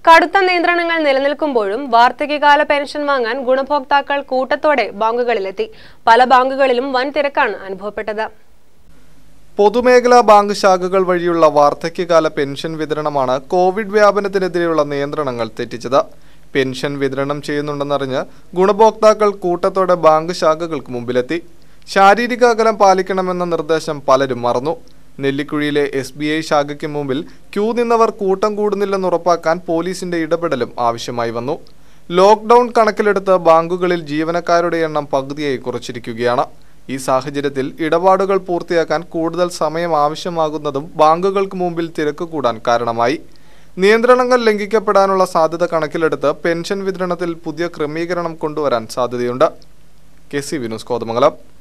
കടുത്ത നിയന്ത്രണങ്ങൾ നിലനിൽക്കുമ്പോഴും വാർദ്ധക്യകാല പെൻഷൻ വാങ്ങാൻ ഗുണഭോക്താക്കൾ കൂട്ടത്തോടെ ബാങ്കുകളിലെത്തി പല ബാങ്കുകളിലും വൻ തിരക്കാണ് അനുഭവപ്പെട്ടത് പൊതുമേഖലാ ബാങ്ക് ശാഖകൾ വഴിയുള്ള വാർദ്ധക്യകാല പെൻഷൻ വിതരണമാണ് കോവിഡ് വ്യാപനത്തിനെതിരെയുള്ള നിയന്ത്രണങ്ങൾ തെറ്റിച്ചത് പെൻഷൻ വിതരണം ചെയ്യുന്നുണ്ടെന്നറിഞ്ഞ് ഗുണഭോക്താക്കൾ കൂട്ടത്തോടെ ബാങ്ക് ശാഖകൾക്ക് മുമ്പിലെത്തി ശാരീരിക അകലം പാലിക്കണമെന്ന നിർദ്ദേശം പലരും മറന്നു നെല്ലിക്കുഴിയിലെ എസ് ബി ഐ ശാഖയ്ക്ക് മുമ്പിൽ ക്യൂ നിന്നവർ കൂട്ടം കൂടുന്നില്ലെന്ന് ഉറപ്പാക്കാൻ പോലീസിന്റെ ഇടപെടലും ആവശ്യമായി വന്നു ലോക്ക്ഡൌൺ കണക്കിലെടുത്ത് ബാങ്കുകളിൽ ജീവനക്കാരുടെ എണ്ണം പകുതിയായി കുറച്ചിരിക്കുകയാണ് ഈ സാഹചര്യത്തിൽ ഇടപാടുകൾ പൂർത്തിയാക്കാൻ കൂടുതൽ സമയം ആവശ്യമാകുന്നതും ബാങ്കുകൾക്ക് മുമ്പിൽ തിരക്ക് കൂടാൻ കാരണമായി നിയന്ത്രണങ്ങൾ ലംഘിക്കപ്പെടാനുള്ള സാധ്യത കണക്കിലെടുത്ത് പെൻഷൻ വിതരണത്തിൽ പുതിയ ക്രമീകരണം കൊണ്ടുവരാൻ സാധ്യതയുണ്ട് കെ സി വിനോസ് കോതമംഗലം